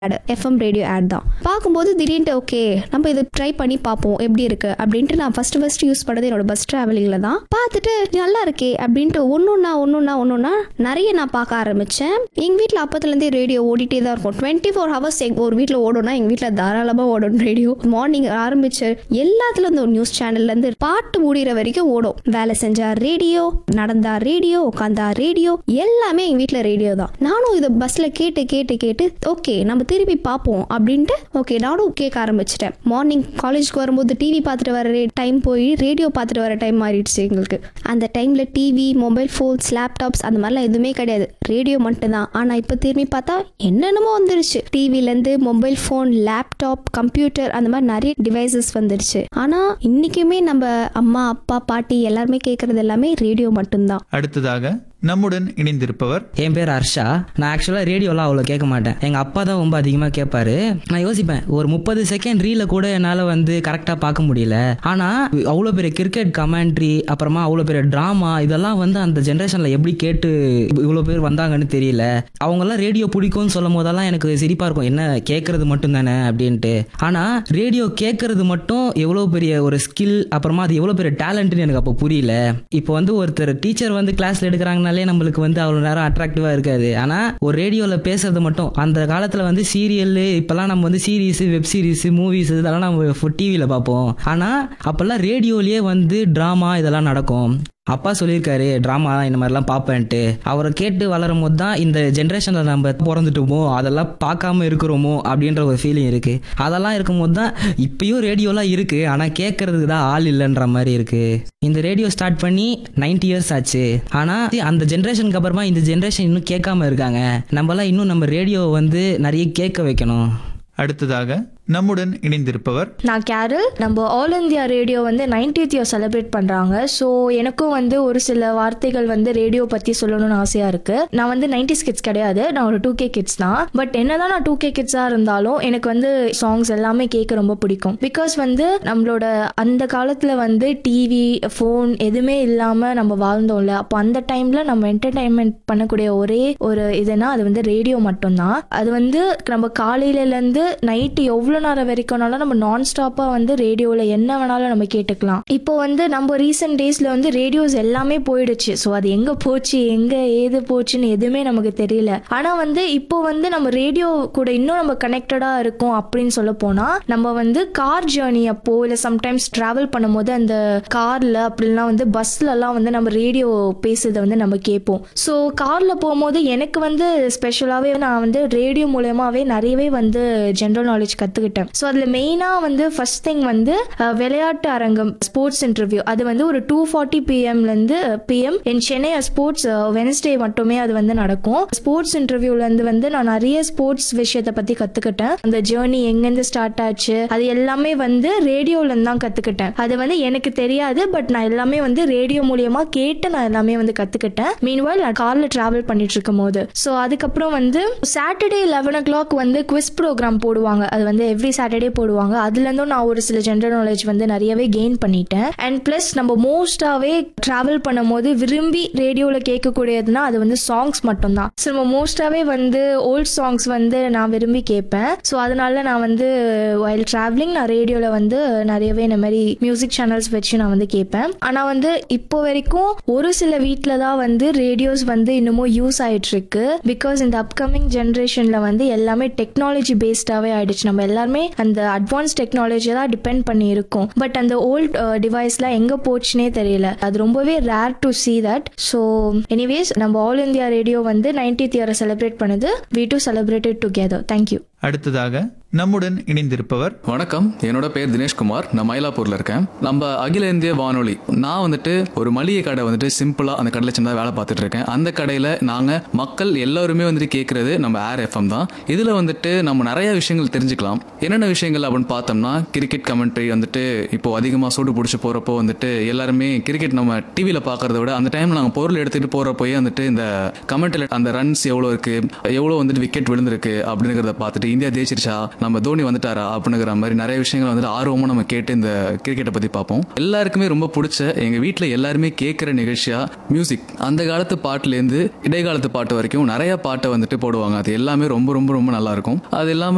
add FM radio add தான் பார்க்கும்போது திடீர்னு ஓகே நம்ம இதை ட்ரை பண்ணி பார்ப்போம் எப்படி இருக்கு அப்படின்ட்டு நான் ஃபர்ஸ்ட் ஃபர்ஸ்ட் யூஸ் பண்ணது என்னோட பஸ் டிராவலிங்கில் தான் பார்த்துட்டு நல்லா இருக்கே அப்படின்ட்டு ஒன்றுன்னா ஒன்றுன்னா ஒன்றுன்னா நிறைய நான் பார்க்க ஆரம்பித்தேன் எங்கள் வீட்டில் அப்பத்துலேருந்தே ரேடியோ ஓடிட்டே தான் இருக்கும் டுவெண்ட்டி ஃபோர் ஹவர்ஸ் எங்கள் ஒரு வீட்டில் ஓடும்னா எங்கள் வீட்டில் தாராளமாக ஓடும் ரேடியோ மார்னிங் ஆரம்பிச்சு எல்லாத்துலேருந்து ஒரு நியூஸ் சேனல்லேருந்து பாட்டு முடிகிற வரைக்கும் ஓடும் வேலை செஞ்சா ரேடியோ நடந்தா ரேடியோ உட்காந்தா ரேடியோ எல்லாமே எங்கள் வீட்டில் ரேடியோ தான் நானும் இதை பஸ்ஸில் கேட்டு கேட்டு கேட்டு ஓகே நம்ம திருப்பி பார்ப்போம் அப்படின்ட்டு ஓகே நானும் கேட்க ஆரம்பிச்சிட்டேன் மார்னிங் காலேஜ்க்கு வரும்போது டிவி பார்த்துட்டு வர டைம் போய் ரேடியோ பார்த்துட்டு வர டைம் மாறிடுச்சு எங்களுக்கு அந்த டைமில் டிவி மொபைல் ஃபோன்ஸ் லேப்டாப்ஸ் அந்த மாதிரிலாம் எதுவுமே கிடையாது ரேடியோ மட்டும்தான் ஆனால் இப்போ திரும்பி பார்த்தா என்னென்னமோ வந்துருச்சு டிவிலேருந்து மொபைல் ஃபோன் லேப்டாப் கம்ப்யூட்டர் அந்த மாதிரி நிறைய டிவைசஸ் வந்துருச்சு ஆனால் இன்றைக்குமே நம்ம அம்மா அப்பா பாட்டி எல்லாருமே கேட்குறது எல்லாமே ரேடியோ மட்டும்தான் அடுத்ததாக நம்முடன் இணைந்திருப்பவர் என் பேர் ஹர்ஷா நான் ஆக்சுவலாக ரேடியோலாம் அவ்வளோ கேட்க மாட்டேன் எங்கள் அப்பா தான் ரொம்ப அதிகமாக கேட்பாரு நான் யோசிப்பேன் ஒரு முப்பது செகண்ட் ரீல கூட என்னால் வந்து கரெக்டாக பார்க்க முடியல ஆனால் அவ்வளோ பெரிய கிரிக்கெட் கமெண்ட்ரி அப்புறமா அவ்வளோ பெரிய ட்ராமா இதெல்லாம் வந்து அந்த ஜென்ரேஷனில் எப்படி கேட்டு இவ்வளோ பேர் வந்தாங்கன்னு தெரியல அவங்கெல்லாம் ரேடியோ பிடிக்கும்னு சொல்லும் போதெல்லாம் எனக்கு சிரிப்பாக இருக்கும் என்ன கேட்கறது மட்டும் தானே அப்படின்ட்டு ஆனால் ரேடியோ கேட்கறது மட்டும் எவ்வளோ பெரிய ஒரு ஸ்கில் அப்புறமா அது எவ்வளோ பெரிய டேலண்ட்னு எனக்கு அப்போ புரியல இப்போ வந்து ஒருத்தர் டீச்சர் வந்து கிளாஸ்ல எடுக்கிறாங்கனாலே நம்மளுக்கு வந்து அவ்வளோ நேரம் அட்ராக்டிவாக இருக்காது ஆனால் ஒரு ரேடியோவில் பேசுறது மட்டும் அந்த காலத்தில் வந்து சீரியல் இப்போல்லாம் நம்ம வந்து சீரீஸ் வெப் சீரிஸ் மூவிஸ் இதெல்லாம் நம்ம டிவியில் பார்ப்போம் ஆனால் அப்போல்லாம் ரேடியோலேயே வந்து ட்ராமா இதெல்லாம் நடக்கும் அப்பா சொல்லியிருக்காரு ட்ராமா இந்த மாதிரிலாம் பார்ப்பேன்ட்டு அவரை கேட்டு வளரும் போது தான் இந்த ஜென்ரேஷனில் நம்ம பிறந்துட்டோமோ அதெல்லாம் பார்க்காம இருக்கிறோமோ அப்படின்ற ஒரு ஃபீலிங் இருக்குது அதெல்லாம் இருக்கும்போது தான் இப்பயும் ரேடியோலாம் இருக்குது ஆனால் கேட்கறதுக்கு தான் ஆள் இல்லைன்ற மாதிரி இருக்குது இந்த ரேடியோ ஸ்டார்ட் பண்ணி 90 இயர்ஸ் ஆச்சு ஆனால் அந்த ஜென்ரேஷனுக்கு அப்புறமா இந்த ஜென்ரேஷன் இன்னும் கேட்காம இருக்காங்க நம்மலாம் இன்னும் நம்ம ரேடியோ வந்து நிறைய கேட்க வைக்கணும் அடுத்ததாக நம்முடன் இணைந்திருப்பவர் நான் கேரல் நம்ம ஆல் இந்தியா ரேடியோ வந்து நைன்டீத் இயர் செலிப்ரேட் பண்ணுறாங்க ஸோ எனக்கும் வந்து ஒரு சில வார்த்தைகள் வந்து ரேடியோ பற்றி சொல்லணும்னு ஆசையாக இருக்குது நான் வந்து நைன்டிஸ் கிட்ஸ் கிடையாது நான் ஒரு டூ கே கிட்ஸ் தான் பட் என்னதான் நான் டூ கே கிட்ஸாக இருந்தாலும் எனக்கு வந்து சாங்ஸ் எல்லாமே கேட்க ரொம்ப பிடிக்கும் பிகாஸ் வந்து நம்மளோட அந்த காலத்தில் வந்து டிவி ஃபோன் எதுவுமே இல்லாமல் நம்ம வாழ்ந்தோம்ல அப்போ அந்த டைமில் நம்ம என்டர்டைன்மெண்ட் பண்ணக்கூடிய ஒரே ஒரு இதுனா அது வந்து ரேடியோ மட்டும்தான் அது வந்து நம்ம காலையிலேருந்து நைட்டு எவ்வளோ நேரம் வரைக்கும்னாலும் நம்ம நான் ஸ்டாப்பாக வந்து ரேடியோவில் என்ன வேணாலும் நம்ம கேட்டுக்கலாம் இப்போ வந்து நம்ம ரீசெண்ட் டேஸில் வந்து ரேடியோஸ் எல்லாமே போயிடுச்சு ஸோ அது எங்கே போச்சு எங்கே ஏது போச்சுன்னு எதுவுமே நமக்கு தெரியல ஆனால் வந்து இப்போ வந்து நம்ம ரேடியோ கூட இன்னும் நம்ம கனெக்டடாக இருக்கோம் அப்படின்னு சொல்ல போனால் நம்ம வந்து கார் ஜேர்னி அப்போ இல்லை சம்டைம்ஸ் ட்ராவல் பண்ணும்போது அந்த காரில் அப்படிலாம் வந்து பஸ்லலாம் வந்து நம்ம ரேடியோ பேசுறதை வந்து நம்ம கேட்போம் ஸோ காரில் போகும்போது எனக்கு வந்து ஸ்பெஷலாகவே நான் வந்து ரேடியோ மூலயமாவே நிறையவே வந்து ஜென்ரல் நாலேஜ் கற்றுக்கிட்டேன் ஸோ அதில் மெயினாக வந்து ஃபர்ஸ்ட் திங் வந்து அஹ், விளையாட்டு அரங்கம் ஸ்போர்ட்ஸ் இன்டர்வியூ அது வந்து ஒரு டூ ஃபார்ட்டி பிஎம்லேருந்து பிஎம் என் சென்னை ஸ்போர்ட்ஸ் வெனஸ்டே மட்டுமே அது வந்து நடக்கும் ஸ்போர்ட்ஸ் இன்டர்வியூலேருந்து வந்து நான் நிறைய ஸ்போர்ட்ஸ் விஷயத்தை பற்றி கற்றுக்கிட்டேன் அந்த ஜேர்னி எங்கேருந்து ஸ்டார்ட் ஆச்சு அது எல்லாமே வந்து ரேடியோலேருந்து தான் கற்றுக்கிட்டேன் அது வந்து எனக்கு தெரியாது பட் நான் எல்லாமே வந்து ரேடியோ மூலியமாக கேட்டு நான் எல்லாமே வந்து கற்றுக்கிட்டேன் மீன்வால் நான் காரில் ட்ராவல் பண்ணிட்டு இருக்கும் போது ஸோ அதுக்கப்புறம் வந்து சாட்டர்டே லெவன் ஓ கிளாக் வந்து குவிஸ் ப்ரோக்ராம் போடுவாங்க அது வந்து எவ்ரி சாட்டர்டே போடுவாங்க அதுலேருந்தும் நான் ஒரு சில ஜென்ரல் நாலேஜ் வந்து நிறையவே கெயின் பண்ணிட்டேன் அண்ட் ப்ளஸ் நம்ம மோஸ்டாகவே ட்ராவல் பண்ணும்போது விரும்பி ரேடியோவில் கேட்கக்கூடியதுன்னா அது வந்து சாங்ஸ் மட்டும்தான் ஸோ நம்ம மோஸ்டாகவே வந்து ஓல்ட் சாங்ஸ் வந்து நான் விரும்பி கேட்பேன் ஸோ அதனால நான் வந்து வைல் ட்ராவலிங் நான் ரேடியோவில் வந்து நிறையவே இந்த மாதிரி மியூசிக் சேனல்ஸ் வச்சு நான் வந்து கேட்பேன் ஆனால் வந்து இப்போ வரைக்கும் ஒரு சில வீட்டில் தான் வந்து ரேடியோஸ் வந்து இன்னமும் யூஸ் ஆயிட்டு இருக்கு பிகாஸ் இந்த அப்கமிங் ஜென்ரேஷனில் வந்து எல்லாமே டெக்னாலஜி பேஸ்டாகவே ஆயிடுச்சு நம்ம எல்லாருமே அந்த அட்வான்ஸ் டெக்னாலஜி தான் டிபெண்ட் பண்ணி இருக்கோம் பட் அந்த ஓல்ட் டிவைஸ்லாம் எங்கே போச்சுனே தெரியல அது ரொம்பவே rare to see that so anyways நம்ம ஆல் இந்தியா ரேடியோ வந்து நைன்டீத் இயரை செலிப்ரேட் பண்ணுது we to celebrated together thank you அடுத்ததாக நம்முடன் இணைந்திருப்பவர் வணக்கம் என்னோட பேர் தினேஷ்குமார் நான் மயிலாப்பூர்ல இருக்கேன் நம்ம அகில இந்திய வானொலி நான் வந்துட்டு ஒரு மளிகை கடை வந்துட்டு சிம்பிளா அந்த கடையில் சின்னதாக வேலை பார்த்துட்டு இருக்கேன் அந்த கடையில நாங்க மக்கள் எல்லாருமே வந்துட்டு கேட்கறது நம்ம ஏர் எஃப்எம் தான் இதுல வந்துட்டு நம்ம நிறைய விஷயங்கள் தெரிஞ்சுக்கலாம் என்னென்ன விஷயங்கள் அப்படின்னு பார்த்தோம்னா கிரிக்கெட் கமெண்ட்ரி வந்துட்டு இப்போ அதிகமாக சூடு பிடிச்சி போறப்போ வந்துட்டு எல்லாருமே கிரிக்கெட் நம்ம டிவியில் பார்க்கறத விட அந்த டைம் நாங்கள் பொருள் எடுத்துட்டு போறப்போயே வந்துட்டு இந்த கமெண்ட்ல அந்த ரன்ஸ் எவ்வளோ இருக்கு எவ்வளோ வந்துட்டு விக்கெட் விழுந்திருக்கு அப்படிங்கிறத பார்த்துட்டு இந்தியா ஜெயிச்சிருச்சா நம்ம தோனி வந்துட்டாரா அப்படிங்கிற மாதிரி நிறைய விஷயங்கள் வந்துட்டு ஆர்வமா நம்ம கேட்டு இந்த கிரிக்கெட்டை பத்தி பார்ப்போம் எல்லாருக்குமே ரொம்ப பிடிச்ச எங்க வீட்ல எல்லாருமே கேட்கிற நிகழ்ச்சியா மியூசிக் அந்த காலத்து பாட்டுல இருந்து இடைக்காலத்து பாட்டு வரைக்கும் நிறைய பாட்டை வந்துட்டு போடுவாங்க அது எல்லாமே ரொம்ப ரொம்ப ரொம்ப நல்லா இருக்கும் அது இல்லாம